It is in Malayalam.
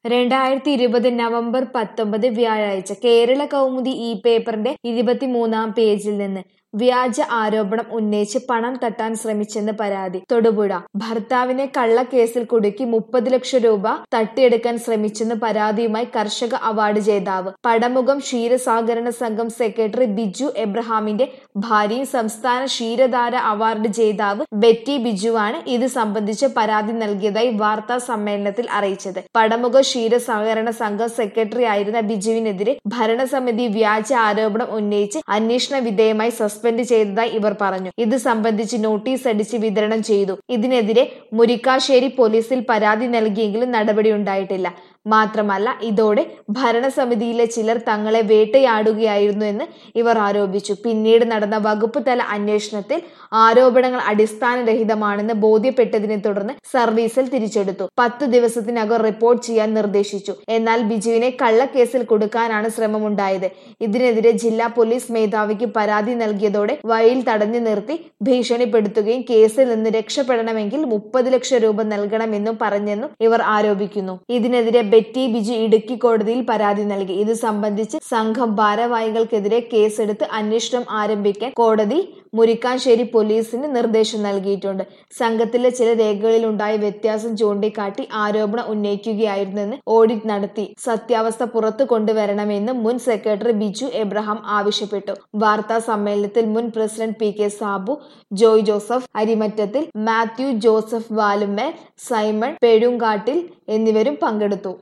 രണ്ടായിരത്തി ഇരുപത് നവംബർ പത്തൊമ്പത് വ്യാഴാഴ്ച കേരള കൗമുദി ഈ പേപ്പറിന്റെ ഇരുപത്തിമൂന്നാം പേജിൽ നിന്ന് വ്യാജ ആരോപണം ഉന്നയിച്ച് പണം തട്ടാൻ ശ്രമിച്ചെന്ന് പരാതി തൊടുപുഴ ഭർത്താവിനെ കള്ളക്കേസിൽ കുടുക്കി മുപ്പത് ലക്ഷം രൂപ തട്ടിയെടുക്കാൻ ശ്രമിച്ചെന്ന് പരാതിയുമായി കർഷക അവാർഡ് ജേതാവ് പടമുഖം ക്ഷീരസഹകരണ സംഘം സെക്രട്ടറി ബിജു എബ്രഹാമിന്റെ ഭാര്യയും സംസ്ഥാന ക്ഷീരധാര അവാർഡ് ജേതാവ് ബെറ്റി ബിജുവാണ് ഇത് സംബന്ധിച്ച് പരാതി നൽകിയതായി വാർത്താ സമ്മേളനത്തിൽ അറിയിച്ചത് പടമുഖ ക്ഷീര സഹകരണ സംഘം സെക്രട്ടറി ആയിരുന്ന ബിജുവിനെതിരെ ഭരണസമിതി വ്യാജ ആരോപണം ഉന്നയിച്ച് അന്വേഷണ വിധേയമായി സസ്പെൻഡ് ചെയ്തതായി ഇവർ പറഞ്ഞു ഇത് സംബന്ധിച്ച് നോട്ടീസ് അടിച്ച് വിതരണം ചെയ്തു ഇതിനെതിരെ മുരിക്കാശ്ശേരി പോലീസിൽ പരാതി നൽകിയെങ്കിലും നടപടിയുണ്ടായിട്ടില്ല മാത്രമല്ല ഇതോടെ ഭരണസമിതിയിലെ ചിലർ തങ്ങളെ വേട്ടയാടുകയായിരുന്നു എന്ന് ഇവർ ആരോപിച്ചു പിന്നീട് നടന്ന വകുപ്പ് തല അന്വേഷണത്തിൽ ആരോപണങ്ങൾ അടിസ്ഥാനരഹിതമാണെന്ന് ബോധ്യപ്പെട്ടതിനെ തുടർന്ന് സർവീസിൽ തിരിച്ചെടുത്തു പത്തു ദിവസത്തിനകം റിപ്പോർട്ട് ചെയ്യാൻ നിർദ്ദേശിച്ചു എന്നാൽ ബിജുവിനെ കള്ളക്കേസിൽ കൊടുക്കാനാണ് ശ്രമമുണ്ടായത് ഇതിനെതിരെ ജില്ലാ പോലീസ് മേധാവിക്ക് പരാതി നൽകിയതോടെ വഴിയിൽ തടഞ്ഞു നിർത്തി ഭീഷണിപ്പെടുത്തുകയും കേസിൽ നിന്ന് രക്ഷപ്പെടണമെങ്കിൽ മുപ്പത് ലക്ഷം രൂപ നൽകണമെന്നും പറഞ്ഞെന്നും ഇവർ ആരോപിക്കുന്നു ഇതിനെതിരെ ബെറ്റി ബിജു ഇടുക്കി കോടതിയിൽ പരാതി നൽകി ഇത് സംബന്ധിച്ച് സംഘം ഭാരവാഹികൾക്കെതിരെ കേസെടുത്ത് അന്വേഷണം ആരംഭിക്കാൻ കോടതി മുരിക്കാശ്ശേരി പോലീസിന് നിർദ്ദേശം നൽകിയിട്ടുണ്ട് സംഘത്തിലെ ചില രേഖകളിൽ ഉണ്ടായ വ്യത്യാസം ചൂണ്ടിക്കാട്ടി ആരോപണം ഉന്നയിക്കുകയായിരുന്നെന്ന് ഓഡിറ്റ് നടത്തി സത്യാവസ്ഥ പുറത്തു കൊണ്ടുവരണമെന്ന് മുൻ സെക്രട്ടറി ബിജു എബ്രഹാം ആവശ്യപ്പെട്ടു വാർത്താ സമ്മേളനത്തിൽ മുൻ president P K Sabu Joy Joseph Arimattathil Mathew Joseph Valummel Simon Pezhumkattil എന്നിവരും പങ്കെടുത്തു